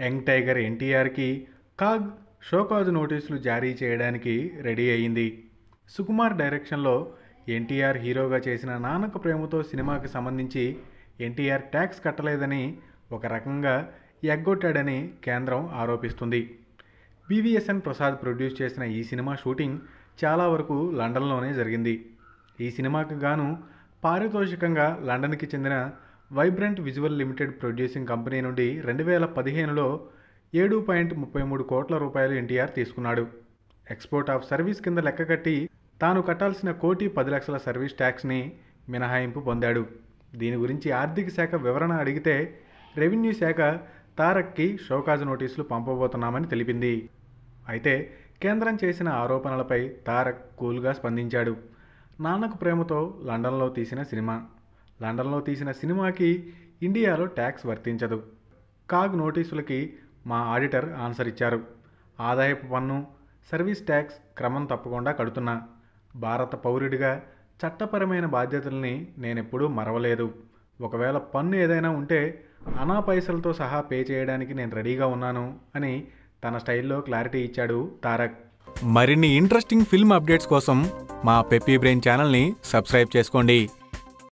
young tiger ఎన్టీఆర్కి CAG show cause నోటీసులు జారీ చేయడానికి రెడీ అయింది సుకుమార్ డైరెక్షన్లో ఎన్టీఆర్ హీరోగా చేసిన నాన్నక ప్రేమతో సినిమాకి సంబంధించి ఎన్టీఆర్ ట్యాక్స్ కట్టలేదని ఒక రకంగా ఎగ్గొట్టాడని కేంద్రం ఆరోపిస్తుంది బీవీఎస్ఎన్ ప్రసాద్ ప్రొడ్యూస్ చేసిన ఈ సినిమా షూటింగ్ చాలా వరకు లండన్లోనే జరిగింది ఈ సినిమాకి గాను పారితోషికంగా లండన్కి చెందిన vibrant visual limited producing company నుండి రెండు వేల పదిహేనులో ఏడు పాయింట్ ముప్పై మూడు కోట్ల రూపాయలు ఎన్టీఆర్ తీసుకున్నాడు ఎక్స్పోర్ట్ ఆఫ్ సర్వీస్ కింద లెక్క కట్టి తాను కట్టాల్సిన కోటి పది లక్షల సర్వీస్ ట్యాక్స్ని మినహాయింపు పొందాడు దీని గురించి ఆర్థిక శాఖ వివరణ అడిగితే రెవెన్యూ శాఖ తారక్కి షోకాజ్ నోటీసులు పంపబోతున్నామని తెలిపింది అయితే కేంద్రం చేసిన ఆరోపణలపై తారక్ కూల్గా స్పందించాడు నాన్నకు ప్రేమతో లండన్లో తీసిన సినిమా లండన్లో తీసిన సినిమాకి ఇండియాలో ట్యాక్స్ వర్తించదు కాగ్ నోటీసులకి మా ఆడిటర్ ఆన్సర్ ఇచ్చారు ఆదాయపు పన్ను సర్వీస్ ట్యాక్స్ క్రమం తప్పకుండా కడుతున్నా భారత పౌరుడిగా చట్టపరమైన బాధ్యతల్ని నేనెప్పుడూ మరవలేదు ఒకవేళ పన్ను ఏదైనా ఉంటే అనా పైసలతో సహా పే చేయడానికి నేను రెడీగా ఉన్నాను అని తన స్టైల్లో క్లారిటీ ఇచ్చాడు తారక్ మరిన్ని ఇంట్రెస్టింగ్ ఫిల్మ్ అప్డేట్స్ కోసం మా పెప్పీ బ్రెయిన్ ఛానల్ని సబ్స్క్రైబ్ చేసుకోండి